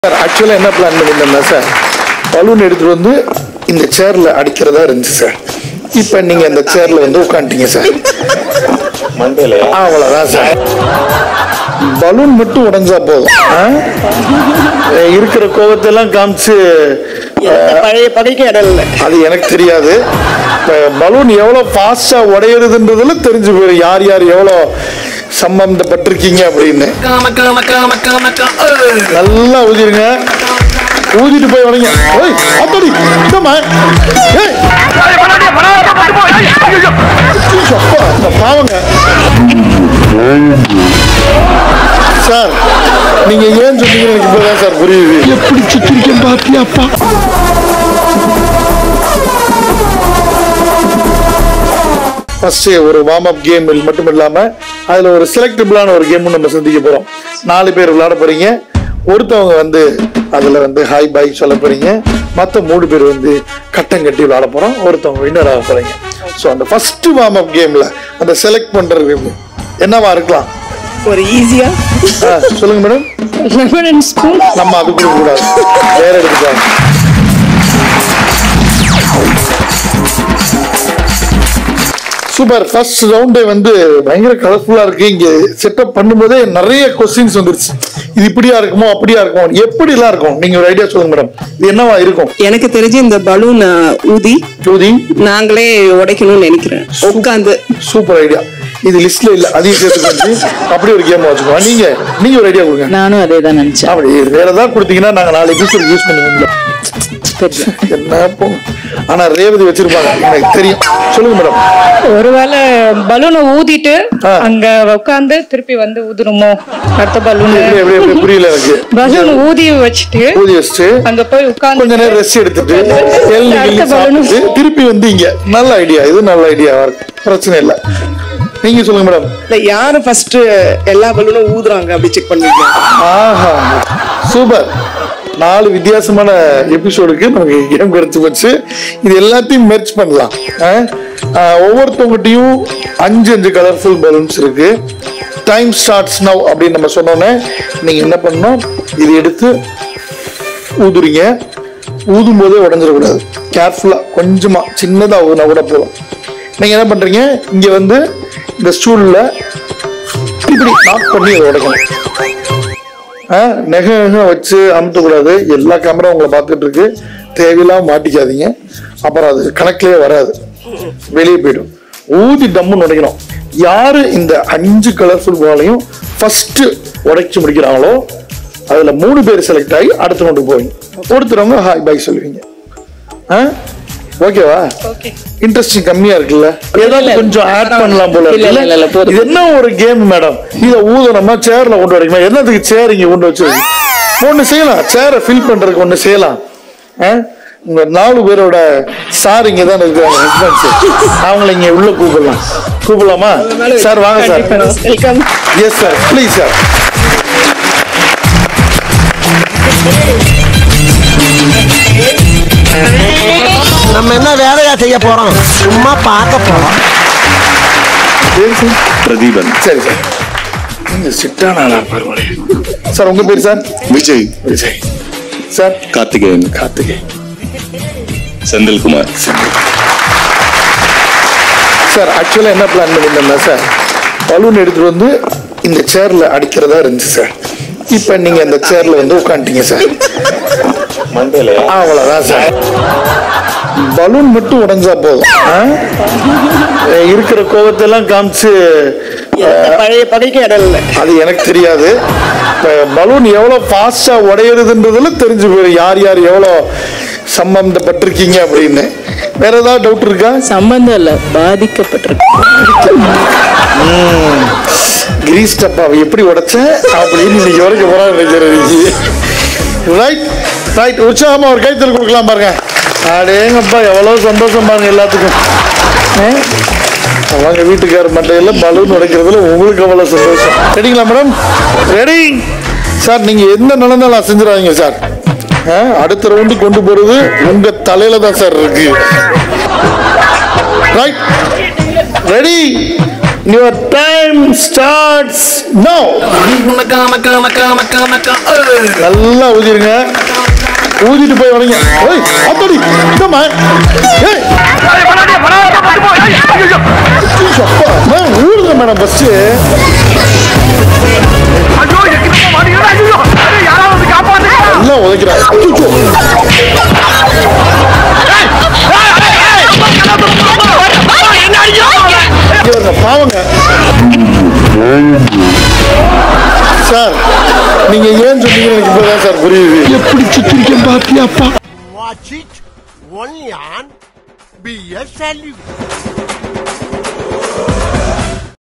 Sir ஆக்சுவலாக என்ன plan பண்ணியிருந்தேன்னா sir balloon எடுத்துட்டு வந்து இந்த சேர்ல அடிக்கிறதா இருந்துச்சு சார் இப்போ நீங்க இந்த சேர்ல வந்து உட்காந்துட்டீங்க சார் மண்டேலையா அவ்வளோதான் சார் பலூன் மட்டும் உடைஞ்சா போதும் ஆ? இருக்கிற கோபத்தெல்லாம் காமிச்சு பழைய பகைக்கு இடம் இல்லை அது எனக்கு தெரியாது இப்ப பலூன் எவ்வளோ ஃபாஸ்டா உடையிறதுன்றதுல தெரிஞ்சு போயிடும் யார் யார் எவ்வளோ சம்பந்தப்பட்டிருக்கீங்க அப்படின்னு நல்லா ஊதிருங்க ஊதிட்டு போய் வரீங்க ஓய் அத்தடி இந்தம்மா ஏய் அப்பா, இந்த பாவங்க சார் நீங்க ஏன் சொன்னீங்க எனக்கு இப்பதான் சார் புரியுது எப்படி சுத்திருக்கேன் பாத்தியாப்பா ஃபர்ஸ்ட் ஒரு வார்ம் அப் கேம் மட்டும் இல்லாம அதுல ஒரு செலக்டபிளான ஒரு கேமும் நம்ம சந்திக்க போறோம் நாலு பேர் விளையாட போறீங்க ஒருத்தவங்க வந்து அதுல வந்து ஹாய் பாய் சொல்ல போறீங்க மற்ற மூணு பேர் வந்து கட்டம் கட்டி விளையாட போறோம் ஒருத்தவங்க வின்னர் ஆக போறீங்க ஸோ அந்த ஃபர்ஸ்ட் வார்ம் அப் கேம்ல அந்த செலக்ட் பண்றது என்னவா இருக்கலாம் ஒரு ஈஸியா ஆ, சொல்லுங்க மேடம் லெமன் அண்ட் ஸ்பூன் நம்ம அது கொடுக்க கூடாது வேற எடுத்துக்கலாம் சூப்பர் ஃபர்ஸ்ட் ரவுண்டே வந்து பயங்கர கலர்ஃபுல்லா இருக்கு இங்க செட்டப் பண்ணும்போதே நிறைய கொஸ்டின்ஸ் வந்துருச்சு இது இப்படியா இருக்குமோ அப்படியா இருக்குமோ எப்படி எல்லாம் இருக்கும் நீங்க ஒரு ஐடியா சொல்லுங்க மேடம் இது என்னவா இருக்கும் எனக்கு தெரிஞ்சு இந்த பலூன் ஊதி ஜோதி நாங்களே உடைக்கணும்னு நினைக்கிறேன் உட்காந்து சூப்பர் ஐடியா இது லிஸ்ட்ல இல்ல அதையும் சேர்த்து வந்து அப்படி ஒரு கேம் வச்சுக்கோங்க நீங்க நீங்க ஒரு ஐடியா கொடுங்க நானும் அதே தான் நினைச்சேன் அப்படி வேற ஏதாவது கொடுத்தீங்கன்னா நாங்க நாலு எபிசோட் யூஸ் பண்ணுவீங்களா என்ன போ ஆனா ரேவதி வச்சிருப்பாங்க எனக்கு தெரியும் சொல்லுங்க மேடம் ஒருவேளை பலூனை ஊதிட்டு ஆ. அங்க உட்காந்து திருப்பி வந்து ஊதுருமோ அடுத்த பலூன் எப்படி எப்படி எப்படி புரியல எனக்கு பலூன் ஊதி வச்சுட்டு ஊதி வச்சுட்டு அங்க போய் உட்கார்ந்து கொஞ்ச நேரம் ரெஸ்ட் எடுத்துட்டு எள்ளு கிள்ளி அடுத்த balloon. சாப்பிட்டுட்டு திருப்பி வந்து இங்க நல்ல ஐடியா இது நல்ல ஐடியாவா இருக்கு பிரச்சனை இல்ல நீங்க சொல்லுங்க மேடம் இல்ல யாரு ஃபர்ஸ்ட் எல்லா பலூனும் ஊதுறாங்க அப்படி செக் பண்ணிருக்கேன் ஆஹா சூப்பர் நாலு வித்தியாசமான எபிசோடுக்கு நமக்கு கேம் கிடைச்சு போச்சு இது எல்லாத்தையும் மெர்ச் பண்ணலாம் ஆ? ஆ, ஒவ்வொருத்தவங்ககிட்டயும் அஞ்சு அஞ்சு கலர்ஃபுல் பலூன்ஸ் இருக்கு டைம் ஸ்டார்ட்ஸ் நவ் அப்படின்னு நம்ம சொன்னோன்னே நீங்க என்ன பண்ணணும் இது எடுத்து ஊதுறீங்க ஊதும் போதே உடஞ்சிடக்கூடாது கேர்ஃபுல்லா கொஞ்சமா சின்னதா ஊதுனா கூட போதும் நீங்க என்ன பண்றீங்க இங்க வந்து இந்த ஸ்டூல்ல இப்படி நாக் பண்ணி அதை உடைக்கணும் ஆ, நெக நெக வச்சு அமுத்தக்கூடாது எல்லா கேமரா உங்களை பார்த்துட்டு இருக்கு தேவையில்லாம மாட்டிக்காதீங்க அப்புறம் அது கணக்கிலே வராது வெளியே போயிடும் ஊதி டம்முன்னு உடைக்கணும் யாரு இந்த அஞ்சு கலர்ஃபுல் பாலையும் ஃபர்ஸ்ட் உடைச்சு முடிக்கிறாங்களோ அதுல மூணு பேர் செலக்ட் ஆகி அடுத்த கொண்டு போவீங்க ஒருத்தரவங்க ஹாய் பாய் சொல்லுவீங்க ஆ ஓகேவா இன்ட்ரெஸ்டிங் கம்மியா இருக்குல்ல ஏதாவது கொஞ்சம் ஆட் பண்ணலாம் போல இல்ல, இல்ல, இல்ல, இருக்குல்ல? போதும். இது என்ன ஒரு கேம் மேடம் இத ஊதனமா சேர்ல கொண்டு வரீங்க என்னத்துக்கு சேர் இங்க கொண்டு வச்சிருக்கு ஒண்ணு செய்யலாம் சேரை ஃபில் பண்றதுக்கு ஒண்ணு செய்யலாம் ஆ? உங்க நாலு பேரோட சார் இங்க தான் இருக்காங்க ஹஸ்பண்ட்ஸ் அவங்கள இங்க உள்ள கூப்பிடலாம் கூப்பிடலாமா சார் வாங்க sir welcome yes sir please sir நம்ம என்ன வேலையா செய்ய போறோம் சும்மா பார்க்க போறோம் பிரதீபன் சரி சார் நீங்க சிட்டான ஆளா பரவாயில்ல சார் உங்க பேர் sir Vijay Vijay sir Karthikeyan Karthigai Senthilkumar sir ஆக்சுவலாக என்ன பிளான் பண்ணியிருந்தேன்னா சார் பலூன் எடுத்துட்டு வந்து இந்த சேர்ல அடிக்கிறதா இருந்துச்சு சார் இப்போ நீங்க இந்த சேர்ல வந்து உட்காந்துட்டீங்க சார் மண்டேலையா அவ்வளோதான் சார் பலூன் மட்டும் உடைஞ்சா போதும் ஆ? இருக்கிற கோபத்தெல்லாம் காமிச்சு பழைய பகைக்கு இடம் இல்லை அது எனக்கு தெரியாது இப்போ பலூன் எவ்வளோ ஃபாஸ்டா உடையிறதுன்றதுல தெரிஞ்சு போயிடும் யார் யார் எவ்வளோ சம்பந்தப்பட்டிருக்கீங்க அப்படின்னு வேற ஏதாவது டவுட் இருக்கா சம்பந்தம் இல்ல பாதிக்கப்பட்டிருக்கு கிரீஸ் டப்பாவை எப்படி உடைச்சேன் அப்படின்னு இன்னைக்கு வரைக்கும் போறா நினைக்கிறேன் ரைட் ரைட் உற்சாகமா ஒரு கைத்தல் கொடுக்கலாம் பாருங்க அடேங்கப்பா எவ்வளவு சந்தோஷம் பாருங்க எல்லாத்துக்கும் ஆ? அவங்க வீட்டுக்கார மட்டையில பலூன் உடைக்கிறதுல உங்களுக்கு அவ்வளவு சந்தோஷம் ரெடிங்களா மேடம் ரெடி சார் நீங்க எந்த நிலந்தாலும் செஞ்சிடாதீங்க சார் ஆ? அடுத்த ரவுண்டு கொண்டு போறது உங்க தலையில தான் சார் இருக்கு right ready your time starts now நல்லா ஊதிருங்க ஊதிட்டு போய் வணங்க ஓய் அத்தடி இந்தம்மா ஏய் அப்பா, மேம் ஊருங்க மேடம் ஃபர்ஸ்ட் எல்லாம் உதைக்கிறாங்க அச்சச்சோ. இங்க பாருங்க, பாவங்க சார் நீங்க ஏன் சொன்னீங்கன்னு எனக்கு இப்பதான் சார் புரியுது எப்படி சுத்திருக்கேன் பாத்தியாப்பா watch it only on B S